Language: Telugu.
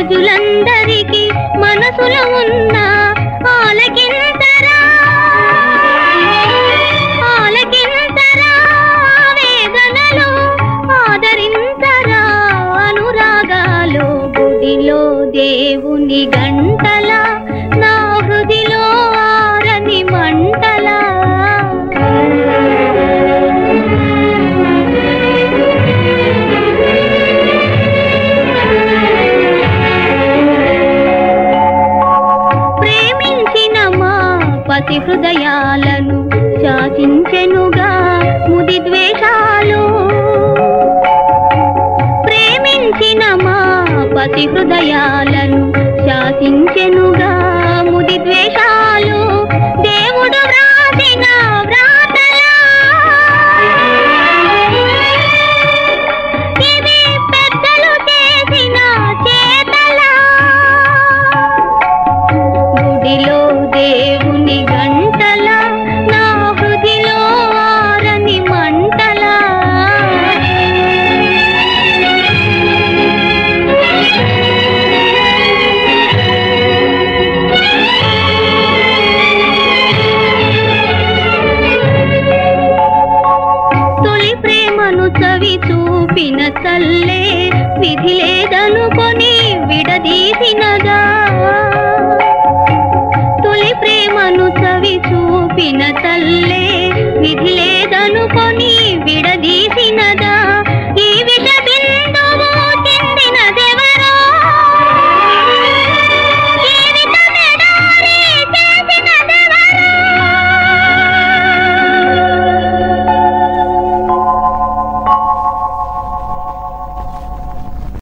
ప్రజలందరికీ మనసులో ఉన్న ఆలకింతరా ఆలకింతరా వేదనలు ఆదరింతరా అనురాగాలు గుడిలో దేవుని గంటల నా హృదిలో ఆరని మంటలా ప్రేమించిన మా పతి హృదయాలను శాసించెనుగా ముది ద్వేషాలు ప్రేమించిన మా పతి హృదయాలను శాసించెనుగా ముది ద్వేషాలు దేవుడు వ్రాసిన వ్రాతలా ఇది పెద్దలు చేసిన చేతలా గుడిలో దేవుని గంటల నా హృదిలో ఆరని మంటలా తొలి ప్రేమను చవి చూపిన తల్లే విధి లేదనుకొని విడదీసినదా తొలి ప్రేమను చవి చూపిన తల్లే విధి లేదనుకొని విడదీసినదా